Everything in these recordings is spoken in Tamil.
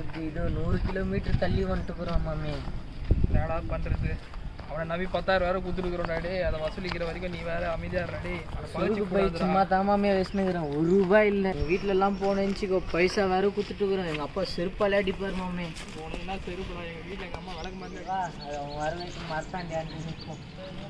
இது இது நூறு கிலோமீட்டர் தள்ளி வந்துட்டுக்குறோம் மாமே என்னடா பண்றது அவனை நம்பி பத்தாயிரம் வேற கொடுத்துருக்குறோம் டே அதை வசூலிக்கிற வரைக்கும் நீ வேற அமைதியா டே அவனை பழிச்சு சுருக்கு போய் சும்மா தான் மாமே வச்சுனுக்குறேன் ஒரு ரூபாய் இல்லை எங்கள் வீட்டில எல்லாம் போனேன்னு பைசா வேற கொடுத்துட்டுக்குறோம் எங்கள் அப்பா செருப்பாலே அடிப்பார் மாமே போனதுன்னா செருப்புடா எங்க வீட்டில் எங்க அம்மா வழக்கு மாதிரி வா அது அவன் வர வரைக்கும் மறத்தாண்டியான்னு நிற்போம்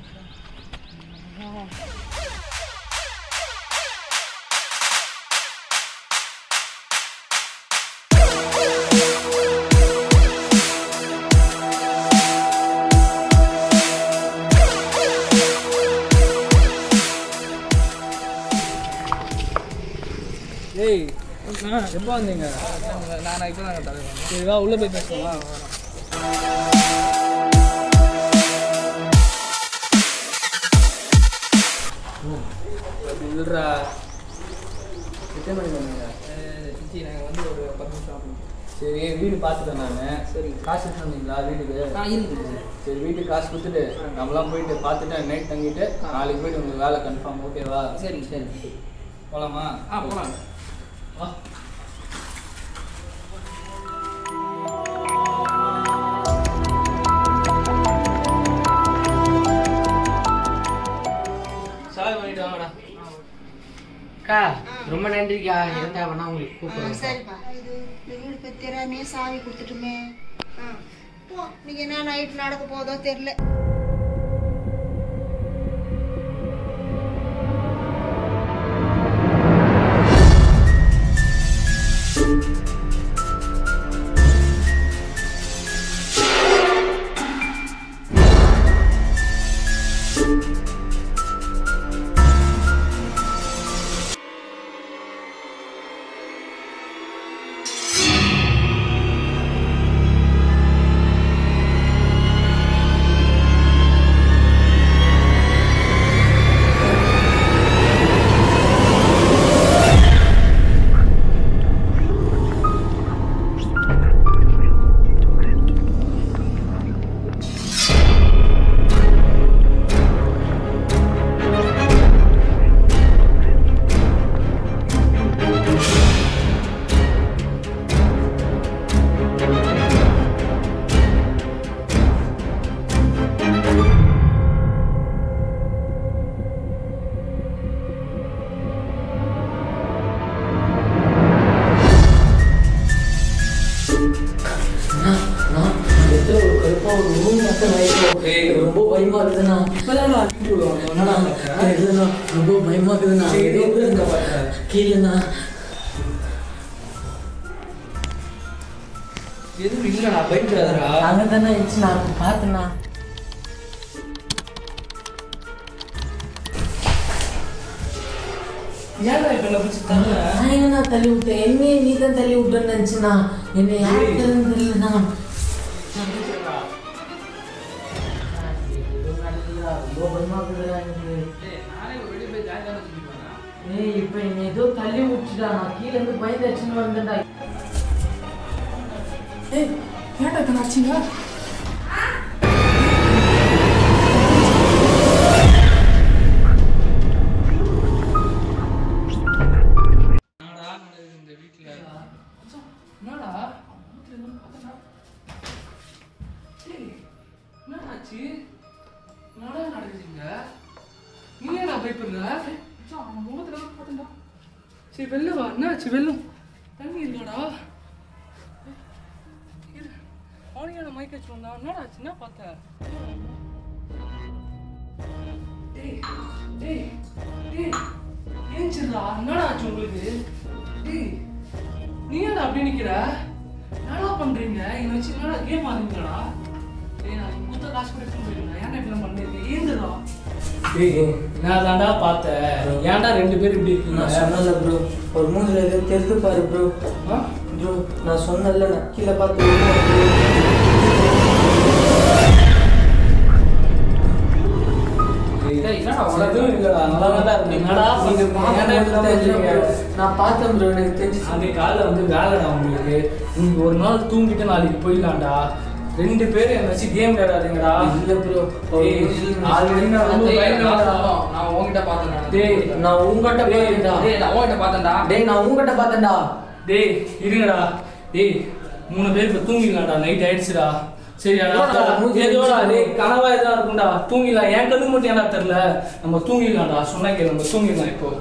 ஏய் எப்போ வந்தீங்க நான் இப்போ தாங்க தலைவர் சரி வா உள்ளே போய் பேசலாம் இல்லைடா எத்தனை மணிக்கு வந்தீங்க சிச்சி நாங்கள் வந்து ஒரு பத்து நிமிஷம் ஆகும் சரி வீடு பார்த்துட்டேன் நான் சரி காசு எடுத்து வந்தீங்களா வீட்டுக்கு நான் இருக்குது சரி வீட்டுக்கு காசு கொடுத்துட்டு நம்மளாம் போயிட்டு பார்த்துட்டு நைட் தங்கிட்டு நாளைக்கு போயிட்டு உங்களுக்கு வேலை கன்ஃபார்ம் ஓகேவா சரி சரி போகலாமா ஆ போகலாம் வா சாவி பண்ணிட்டு வாங்கடா அக்கா ரொம்ப நன்றிக்கா இருந்தா வேணா உங்களுக்கு ஆ, கூப்பிடுறேன் சரிப்பா இது இந்த வீடு பத்தி தெரியாமே சாவி கொடுத்துட்டுமே ஆ போ நீங்க என்ன நைட் நடக்க போதோ தெரியல ரொம்ப பயமா இருக்குதுண்ணா என்னண்ணா, இல்லைண்ணா, ரொம்ப பயமா இருக்குதுண்ணா ஏதோ கீழேண்ணா எதுவும் இல்லைடா பயப்படாதடா அங்கே தானே இருந்துச்சு நான் பார்த்தேண்ணா ஏன்டா இப்போ என்ன பிடிச்சி தரல நான் எங்கண்ணா தள்ளி விட்டேன் என்னையே நீ தான் தள்ளி விட்டேன்னு நினச்சிண்ணா என்னை யார் தெரியலண்ணா ரொம்ப பயமா இருக்குதுடா எனக்கு நானே ஒரு வெளியே போய் ஜாயின் தானே சுற்றி போனேன் ஏய் இப்போ என்னை ஏதோ தள்ளி விட்டுடா நான் கீழே இருந்து பயந்து அடிச்சுன்னு வந்தேன்டா ஏய் ஏன்டா இப்போ ஆச்சுங்க என்னடா நடக்குது இந்த வீட்டில் என்னடா வீட்டில் என்ன பார்த்தா ஏய் என்னடா ஆச்சு என்னடா நடக்குதுங்க நீ ஏடா பயப்படுற மச்சான், அவன் முகத்துல பார்த்தா சரி வெளில வா என்ன ஆச்சு வெள்ளம் தண்ணி இருக்காடா இரு. அவனுக்கு என்ன மைக் வச்சு வந்தான் என்னடா ஆச்சு என்ன பார்த்த டேய் டேய் டேய் ஏஞ்சிருடா என்னடா ஆச்சு உங்களுக்கு டேய் நீ ஏன்டா அப்படி நிக்கிற என்னடா பண்றீங்க என்னை வச்சு என்னடா கேம் ஆடுறீங்களா டேய் நான் கொடுத்த காசு கூட எடுத்துட்டு போயிடுங்க ஏன்டா இப்படி பண்ணிருக்கீங்க ஏந்துடா டேய் நான் தான்டா பார்த்தேன் ஏன்டா ரெண்டு பேரும் இப்படி நான் இருக்கீங்க சொன்னல ப்ரோ ஒரு மூஞ்சில ஏதோ தெரிஞ்சு பாரு ப்ரோ ஆ? ப்ரோ நான் சொன்னல நான் கீழே பார்த்து டேய், என்னடா எதுவும் இல்லடா நல்லா தான் இருந்தீங்க என்னடா நீங்க ஏன்டா இப்படி தெரிஞ்சீங்க நான் பார்த்தேன் ப்ரோ எனக்கு தெரிஞ்சு அன்றைக்கு காலைல வந்து வேலைடா உங்களுக்கு நீங்க ஒரு நாள் தூங்கிட்டு நாளைக்கு போயிடலாம்டா ரெண்டு பேரும் என்னை வச்சு கேம் விளையாடாதீங்கடா இல்ல ப்ரோ ஆல்ரெடி நான் ரொம்ப பயந்தேன்டா. நான் உன்கிட்ட பார்த்தேன் டேய் நான் உங்ககிட்ட பார்த்தேன்டா டேய் நான் உன்கிட்ட பார்த்தேன்டா டேய் நான் உங்ககிட்ட பார்த்தேன்டா டேய் இருங்கடா டேய் மூணு பேர் இப்போ தூங்கிடலாம்டா நைட் ஆயிடுச்சுடா சரியாடா என்னடா, மூஞ்சி ஏதோடா வச்சு டேய் கனவா எதா இருக்கும்டா தூங்கிடலாம் என் கண்ணு மட்டும் ஏன்டா தெரில நம்ம தூங்கிடலாம்டா சொன்னா கேளு நம்ம தூங்கிடலாம் இப்போ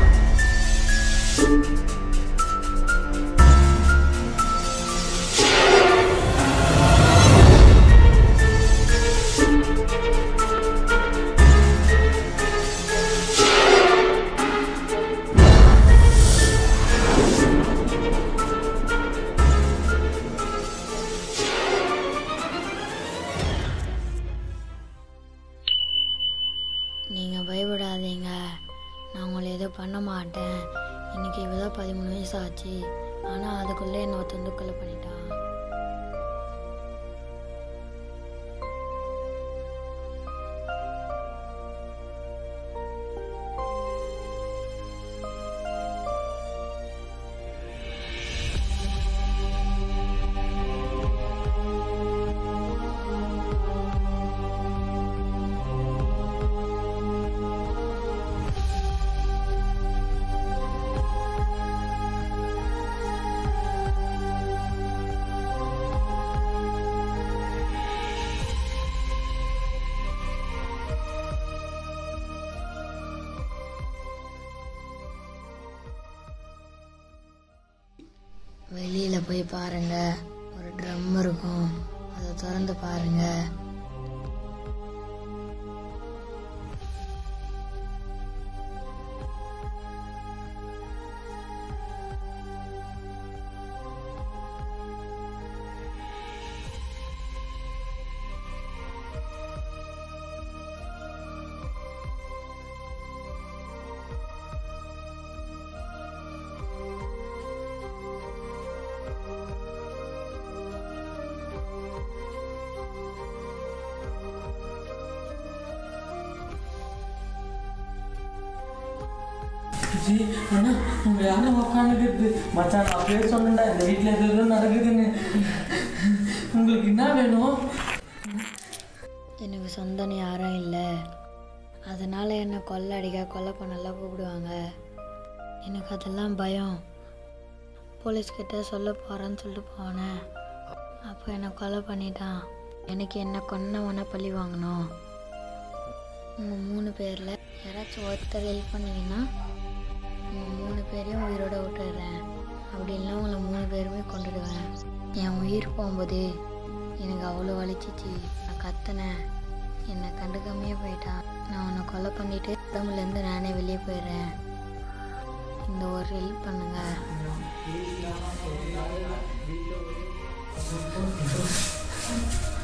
நீங்கள் பயப்படாதீங்க நான் உங்களை எதுவும் பண்ண மாட்டேன் இன்னைக்கு இப்போதான் பதிமூணு வயசு ஆச்சு ஆனால் அதுக்குள்ளே என்னை ஒருத்தன் வந்து கொலை பண்ணிட்டான் வெளியில் போய் பாருங்க ஒரு ட்ரம் இருக்கும் அதை திறந்து பாருங்க ஜி அண்ணா உங்க யானை உட்காந்துக்கிட்டு மச்சான் நான் பேர் சொன்னேன்டா இந்த வீட்டில் எது எதுவும் நடக்குதுன்னு உங்களுக்கு என்ன வேணும் எனக்கு சொந்தம் யாரும் இல்லை அதனால் என்னை கொள்ளை அடிக்க கொலை பண்ணலாம் கூப்பிடுவாங்க எனக்கு அதெல்லாம் பயம் போலீஸ்கிட்ட சொல்ல போகிறேன்னு சொல்லிட்டு போனேன் அப்போ என்னை கொலை பண்ணிட்டான் எனக்கு என்ன கொன்னவனை பழி வாங்கணும் உங்கள் மூணு பேரில் யாராச்சும் ஒருத்தர் ஹெல்ப் பண்ணீங்கன்னா உங்கள் மூணு பேரையும் உயிரோட விட்டுடுறேன் அப்படி இல்லைன்னா உங்களை மூணு பேருமே கொண்டுடுவேன் என் உயிர் போகும்போது எனக்கு அவ்வளோ வலிச்சிச்சு நான் கத்துனேன் என்னை கண்டுக்காமையே போயிட்டான் நான் உன்னை கொலை பண்ணிட்டு உடம்புலேருந்து நானே வெளியே போயிடுறேன் இந்த ஒரு ஹெல்ப் பண்ணுங்க ஆ